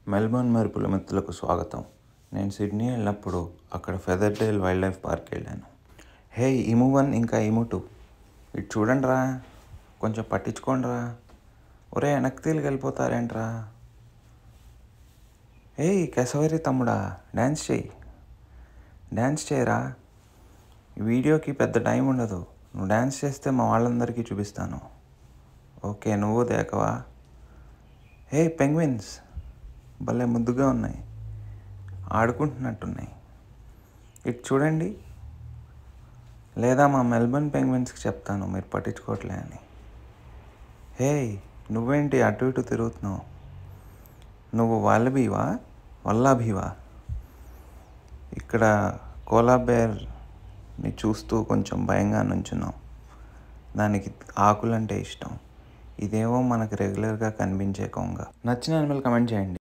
Melbourne మెరుపుల మిత్రులకు స్వాగతం నేను సిడ్నీ వెళ్ళినప్పుడు అక్కడ ఫెదర్డేల్ వైల్డ్ లైఫ్ పార్క్ వెళ్ళాను హే ఇము వన్ ఇంకా ఇము టూ ఇటు చూడండి రా కొంచెం పట్టించుకోండి రా ఒరే వెనక్కి తిరిగి వెళ్ళిపోతారేంట్రా ఏయ్ కేశవరి తమ్ముడా డ్యాన్స్ చేయి డ్యాన్స్ చేయరా ఈ వీడియోకి పెద్ద టైం ఉండదు నువ్వు డ్యాన్స్ చేస్తే మా వాళ్ళందరికీ చూపిస్తాను ఓకే నువ్వు దేకవా హే పెంగ్విన్స్ భలే ముద్దుగా ఉన్నాయి ఆడుకుంటున్నట్టున్నాయి ఇటు చూడండి లేదా మా మెల్బర్న్ పెంగ్విన్స్కి చెప్తాను మీరు పట్టించుకోవట్లే అని హే నువ్వేంటి అటు ఇటు తిరుగుతున్నావు నువ్వు వాల్లబీవా వల్లాభీవా ఇక్కడ కోలా బేర్ని చూస్తూ కొంచెం భయంగా నుంచున్నాం దానికి ఆకులంటే ఇష్టం ఇదేమో మనకి రెగ్యులర్గా కనిపించే కొంగ నచ్చిన అనిమల్ కమెంట్ చేయండి